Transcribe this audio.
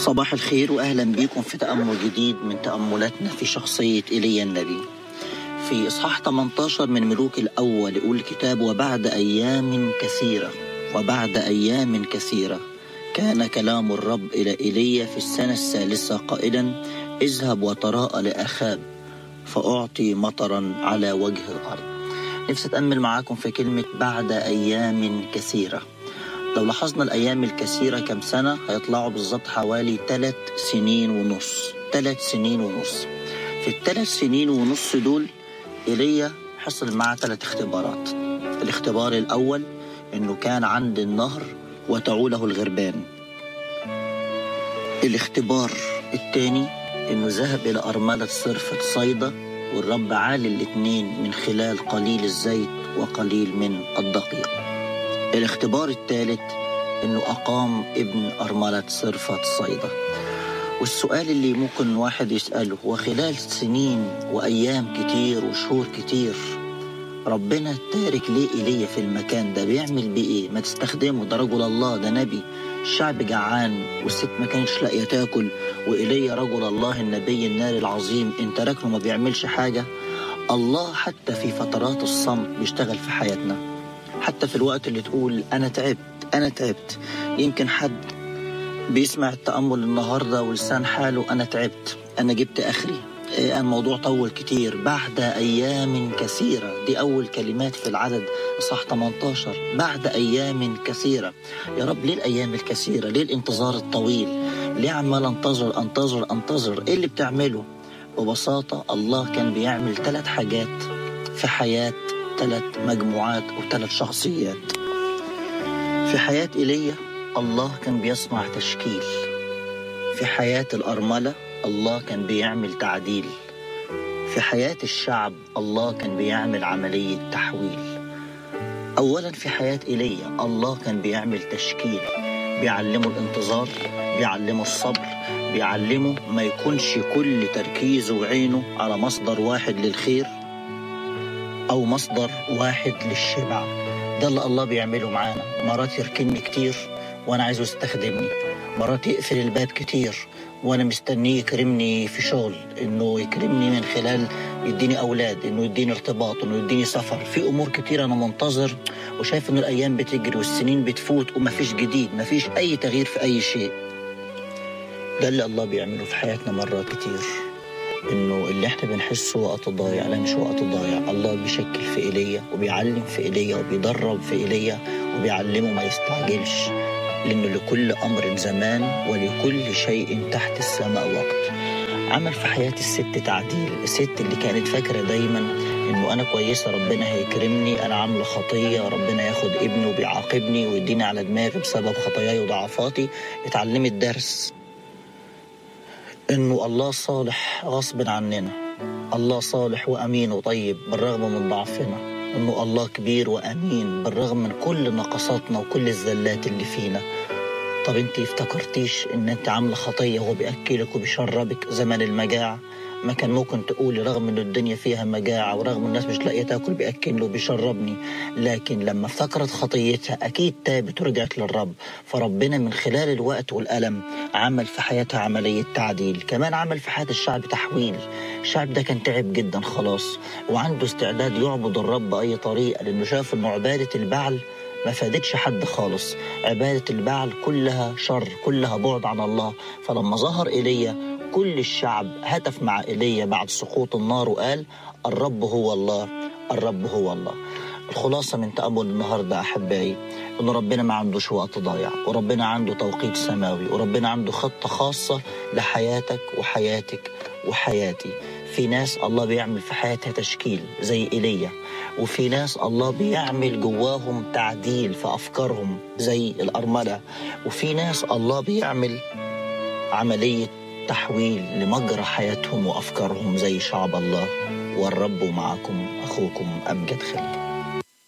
صباح الخير واهلا بكم في تامل جديد من تاملاتنا في شخصيه ايليا النبي. في اصحاح 18 من ملوك الاول يقول الكتاب وبعد ايام كثيره وبعد ايام كثيره كان كلام الرب الى ايليا في السنه الثالثه قائلا اذهب وتراءى لاخاب فاعطي مطرا على وجه الارض. نفسي اتامل معاكم في كلمه بعد ايام كثيره. لو لاحظنا الأيام الكثيرة كم سنة هيطلعوا بالظبط حوالي ثلاث سنين ونص ثلاث سنين ونص في الثلاث سنين ونص دول إيليا حصل معاه ثلاث اختبارات الاختبار الأول إنه كان عند النهر وتعوله الغربان الاختبار الثاني إنه ذهب إلى أرملة صرفة صيدا والرب عالي الاثنين من خلال قليل الزيت وقليل من الدقيق الاختبار الثالث انه اقام ابن ارمله صرفه صيدا والسؤال اللي ممكن واحد يساله وخلال سنين وايام كتير وشهور كتير ربنا تارك ليه ايليا في المكان ده بيعمل بيه ايه ما تستخدمه ده رجل الله ده نبي الشعب جعان والست ما كانتش لاقيه تاكل وايليا رجل الله النبي النار العظيم انت راكنه ما بيعملش حاجه الله حتى في فترات الصمت بيشتغل في حياتنا حتى في الوقت اللي تقول أنا تعبت أنا تعبت يمكن حد بيسمع التأمل النهاردة ولسان حاله أنا تعبت أنا جبت آخري إيه الموضوع طول كتير بعد أيام كثيرة دي أول كلمات في العدد صح 18 بعد أيام كثيرة يا رب ليه الأيام الكثيرة ليه الانتظار الطويل ليه عمال انتظر انتظر انتظر إيه اللي بتعمله ببساطة الله كان بيعمل ثلاث حاجات في حياة ثلاث مجموعات أو ثلاث شخصيات في حياة إيليا الله كان بيصنع تشكيل في حياة الأرملة الله كان بيعمل تعديل في حياة الشعب الله كان بيعمل عملية تحويل أولا في حياة إيليا الله كان بيعمل تشكيل بيعلمه الانتظار بيعلمه الصبر بيعلمه ما يكونش كل تركيزه وعينه على مصدر واحد للخير أو مصدر واحد للشبع ده اللي الله بيعمله معانا مرات يركني كتير وأنا عايزه يستخدمني مرات يقفل الباب كتير وأنا مستنيه يكرمني في شغل إنه يكرمني من خلال يديني أولاد إنه يديني ارتباط إنه يديني سفر في أمور كتير أنا منتظر وشايف إن الأيام بتجري والسنين بتفوت ومفيش جديد مفيش أي تغيير في أي شيء ده اللي الله بيعمله في حياتنا مرات كتير انه اللي احنا بنحسه وقت ضايع لا مش وقت ضايع الله بيشكل في ايليا وبيعلم في ايليا وبيدرب في ايليا وبيعلمه ما يستعجلش لانه لكل امر زمان ولكل شيء تحت السماء وقت عمل في حياة الست تعديل الست اللي كانت فاكرة دايما انه انا كويسة ربنا هيكرمني انا عاملة خطية ربنا ياخد ابني وبيعاقبني ويديني على دماغي بسبب خطاياي وضعفاتي اتعلمت درس انه الله صالح غصب عننا الله صالح وامين وطيب بالرغم من ضعفنا انه الله كبير وامين بالرغم من كل نقصاتنا وكل الزلات اللي فينا طب انت افتكرتيش ان انت عامله خطيه وهو بياكلك وبيشربك زمن المجاعه ما كان ممكن تقولي رغم ان الدنيا فيها مجاعه ورغم الناس مش لاقيه تاكل بياكلني وبيشربني لكن لما افتكرت خطيتها اكيد تابت ورجعت للرب فربنا من خلال الوقت والالم عمل في حياتها عمليه تعديل كمان عمل في حياه الشعب تحويل الشعب ده كان تعب جدا خلاص وعنده استعداد يعبد الرب باي طريقه لانه شاف ان عباده البعل ما فادتش حد خالص عبادة البعل كلها شر كلها بعد عن الله فلما ظهر إيليا كل الشعب هتف مع إيليا بعد سقوط النار وقال الرب هو الله الرب هو الله الخلاصة من تأمل النهاردة أحبائي إن ربنا ما عندوش وقت ضايع وربنا عنده توقيت سماوي وربنا عنده خطة خاصة لحياتك وحياتك وحياتي في ناس الله بيعمل في حياتها تشكيل زي إيليا وفي ناس الله بيعمل جواهم تعديل في أفكارهم زي الأرملة وفي ناس الله بيعمل عملية تحويل لمجرى حياتهم وأفكارهم زي شعب الله والرب معكم أخوكم أمجد خليل